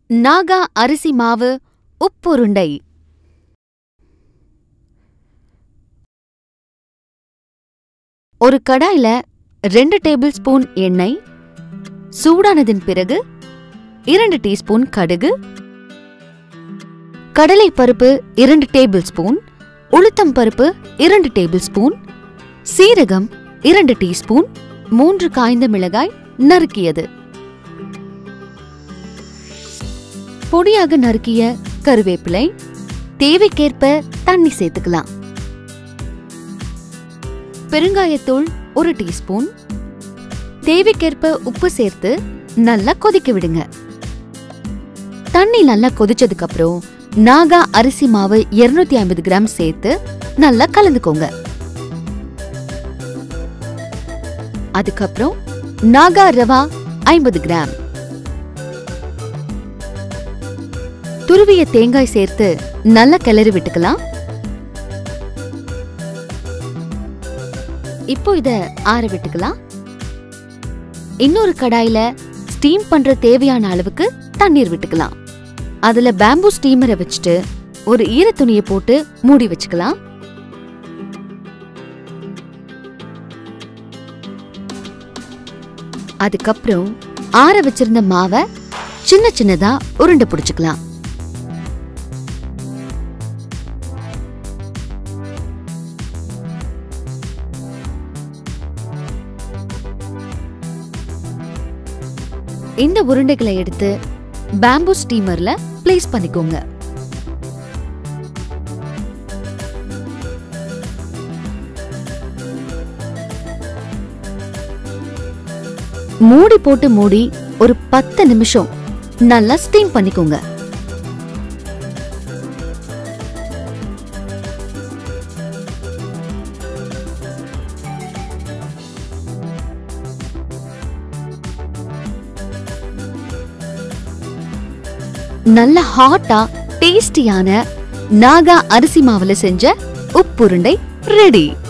நாகா அரிசி மாவு உப்புருண்டை ஒரு கடாயில ரெண்டு டேபிள் ஸ்பூன் எண்ணெய் சூடானதின் பிறகு இரண்டு டீஸ்பூன் கடுகு கடலை பருப்பு இரண்டு டேபிள் ஸ்பூன் உளுத்தம் பருப்பு இரண்டு டேபிள் ஸ்பூன் சீரகம் இரண்டு டீஸ்பூன் மூன்று காய்ந்த மிளகாய் நறுக்கியது பொடியாக நறுக்கிய கருவேப்பிலை தேவைக்கேற்ப தண்ணி சேர்த்துக்கலாம் பெருங்காயத்தூள் ஒரு டீஸ்பூன் தேவைக்கேற்ப உப்பு சேர்த்து நல்லா கொதிக்க விடுங்க தண்ணி நல்லா கொதிச்சதுக்கு அப்புறம் நாகா அரிசி மாவு 250 ஐம்பது கிராம் சேர்த்து நல்லா கலந்துக்கோங்க அதுக்கப்புறம் நாகா ரவா ஐம்பது கிராம் துருவிய தேங்காய் சேர்த்து நல்லா கிளறி விட்டுக்கலாம் இப்போ இத ஆற விட்டுக்கலாம் இன்னொரு கடாயில ஸ்டீம் பண்ற தேவையான அளவுக்கு தண்ணீர் விட்டுக்கலாம் அதுல பேம்பு ஸ்டீமரை வச்சுட்டு ஒரு ஈர துணியை போட்டு மூடி வச்சுக்கலாம் அதுக்கப்புறம் ஆற வச்சிருந்த மாவை சின்ன சின்னதா உருண்டை பிடிச்சுக்கலாம் இந்த உருண்டைகளை எடுத்து பேம்பு ஸ்டீமர்ல பிளேஸ் பண்ணிக்கோங்க மூடி போட்டு மூடி ஒரு பத்து நிமிஷம் நல்லா ஸ்டீம் பண்ணிக்கோங்க நல்ல ஹாட்டா டேஸ்டியான நாகா அரிசி மாவுல செஞ்ச உப்புருண்டை ரெடி